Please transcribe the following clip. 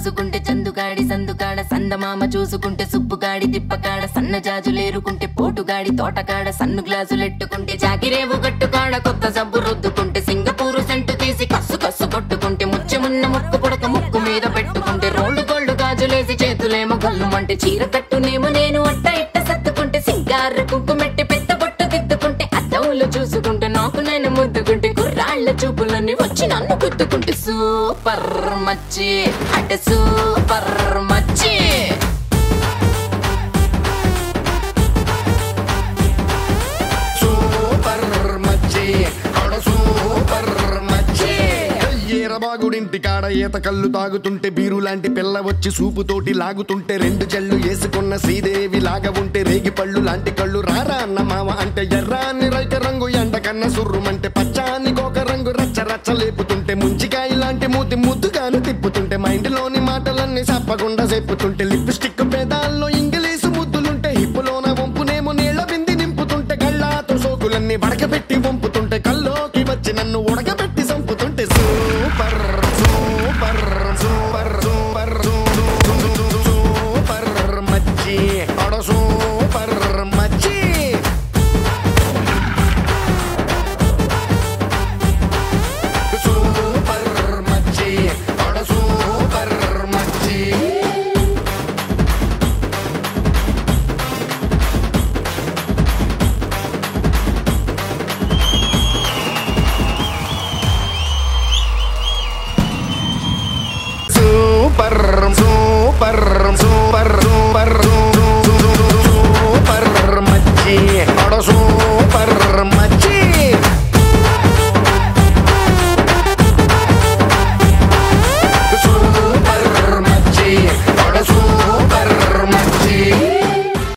చూసుకుంటే చందుగాడి సందుకాడ సందమామ చూసుకుంటే సుబ్బుగాడి తిప్పకాడ సన్న జాజులేరుకుంటే పోటుగాడి తోటకాడ సన్ను గ్లాసులెట్టుకుంటే జాకిరేవు గట్టుకాడ కొత్త సబ్బు రుద్దుకుంటే సింగపూరు సెంటు తీసి కస్సు కస్సు కొట్టుకుంటే ముచ్చెమున్న ముక్కు పుడక ముక్కు మీద పెట్టుకుంటే రోడ్డు గోళ్ళు గాజులేసి చేతులేమో గల్లుమంటే చీర కట్టునేమో నేను అట్ట ఇట్ట సత్తుకుంటే సింగార కుంకుమెట్టి పెద్ద బొట్టు దిద్దుకుంటే అద్దవులు చూసుకుంటే నాకు నేను ముద్దుకుంటే కుర్రాళ్ళ చూపులన్నీ వచ్చి నన్ను గుద్దుకుంటే సూపర్ మచ్చి అంటే సూపర్ మచ్చి సూపర్ మచ్చి ఆడ సూపర్ మచ్చి ఈరబాగుడింటి కాడ ఈత కళ్ళు తాగుతుంటే బీరు లాంటి పిల్ల వచ్చి సూపుతోటి లాగుతుంటే రెండు జల్లు వేసుకున్న శ్రీదేవి లాగా ఉంటే రేగి పళ్ళు లాంటి కళ్ళు రారా అన్న మామ అంటే ఎర్రాని రైక రంగు ఎండ కన్న సుర్రుమంటే పచ్చాని కోక రంగు రచ్చ రచ్చ లేపుతుంటే ముంచికాయ లాంటి మూతి ముద్దుగాను తిప్పుతుంటే మైండ్లోని మాటలన్నీ చెప్పకుండా చెప్పుతుంటే లిప్స్టిక్ పేదాల్లో ఇంగ్లీషు ముద్దులుంటే హిప్పులోన వంపునేమో నీళ్ళ బింది నింపుతుంటే గళ్ళాతో సోకులన్నీ వడకబెట్టి వంపుతుంటే